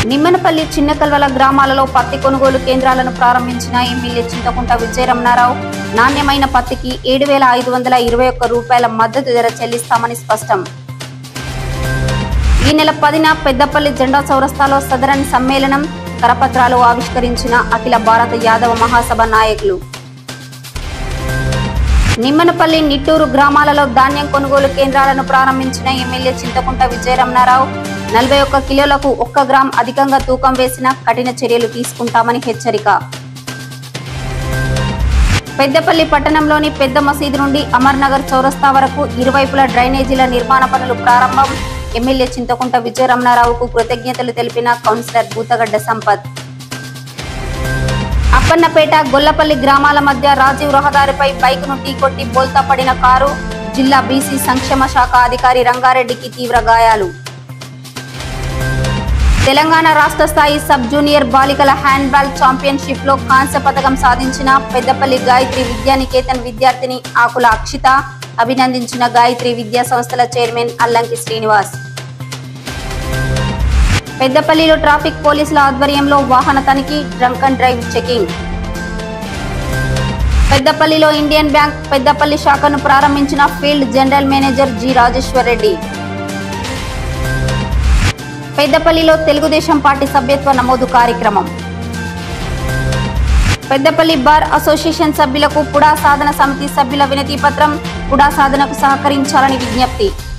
నిమ్మనపల్లి చిన్నకల్వల గ్రామాలలో పత్తి కొనుగోలు కేంద్రాలను ప్రారంభించిన ఎమ్మెల్యే చింతకుంట విజయరమణారావు నాణ్యమైన పత్తికి ఏడు వేల ఐదు వందల ఇరవై ఒక్క రూపాయల మద్దతు ధర చెల్లిస్తామని స్పష్టం ఈ నెల పదిన పెద్దపల్లి జెండా చౌరస్తాలో సదరన్ సమ్మేళనం కరపత్రాలు ఆవిష్కరించిన అఖిల భారత యాదవ మహాసభ నాయకులు నిమ్మనపల్లి నిట్టూరు గ్రామాలలో ధాన్యం కొనుగోలు కేంద్రాలను ప్రారంభించిన ఎమ్మెల్యే చింతకుంట విజయరమణారావు నలభై ఒక్క కిలోలకు ఒక్క గ్రామ్ అధికంగా తూకం వేసిన కఠిన చర్యలు తీసుకుంటామని హెచ్చరిక పెద్దపల్లి పట్టణంలోని పెద్ద మసీదు నుండి అమర్నగర్ చౌరస్తా వరకు ఇరువైపుల డ్రైనేజీల నిర్మాణ పనులు ప్రారంభం ఎమ్మెల్యే చింతకుంట విజయరమణారావుకు కృతజ్ఞతలు తెలిపిన కౌన్సిలర్ బూతగడ్డ సంపత్ అప్పన్నపేట గొల్లపల్లి గ్రామాల మధ్య రాజీవ్ రహదారిపై బైక్ను ఢీకొట్టి బోల్తా పడిన కారు జిల్లా బీసీ సంక్షేమ శాఖ అధికారి రంగారెడ్డికి తీవ్ర గాయాలు తెలంగాణ రాష్ట్ర స్థాయి సబ్ జూనియర్ బాలికల హ్యాండ్బాల్ ఛాంపియన్షిప్ లో కాంస్య పథకం సాధించిన పెద్దపల్లి గాయత్రి విద్యానికేతన్ విద్యార్థిని ఆకుల అక్షిత అభినందించిన గాయత్రి విద్యా సంస్థల చైర్మన్ అల్లంకి శ్రీనివాస్ పెద్దపల్లిలో ట్రాఫిక్ పోలీసుల ఆధ్వర్యంలో వాహన తనిఖీ డ్రంక్ అండ్ డ్రైవ్ చెకింగ్ పెద్దపల్లిలో ఇండియన్ బ్యాంక్ పెద్దపల్లి శాఖను ప్రారంభించిన field general manager G Rajeshwar Reddy పెద్దపల్లిలో తెలుగుదేశం పార్టీ సభ్యత్వ నమోదు కార్యక్రమం పెద్దపల్లి బార్ అసోసియేషన్ సభ్యులకు పుడా సాధన సమితి సభ్యుల వినతి పత్రం పుడా సాధనకు సహకరించాలని విజ్ఞప్తి